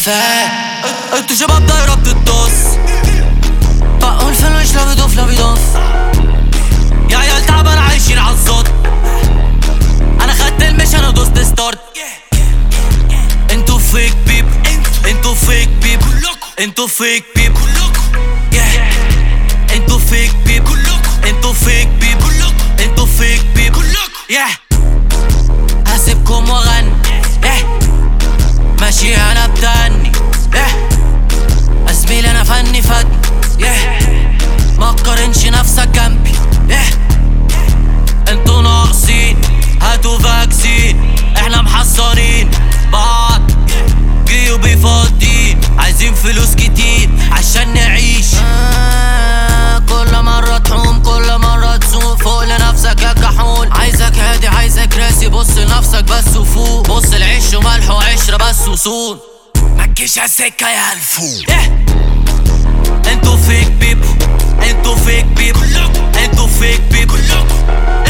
فاهم انتوا شباب دايرة بتدوس بقول فيلم مش لا بيدوف لا بيدوف يا عيال تعبان عايشين عالزود انا خدت المشن ودوست ستارت انتوا فيك بيب انتوا فيك بيب انتوا فيك بيب Yeah. انتوا فيك بيب انتوا فيك بيب انتوا فيك بيب Yeah. هسيبكم واغني Yeah. ماشي انا بتاني Yeah. زميلي انا فني فن Yeah. ما تقارنش نفسك جنبي Yeah. انتوا ناقصين هاتوا فاكسين احنا محصنين بعض جيوبي فاضيين عايزين فلوس كتير عشان نعيش آه كل مرة تحوم كل مرة تزوم فوق لنفسك يا كحول عايزك هادي عايزك راسي بص لنفسك بس وفوق بص العيش وملح وعشرة بس وصون متجيش عالسكة يا الفول انتوا فيك بيبو انتوا فيك بيبو انتوا فيك بيبو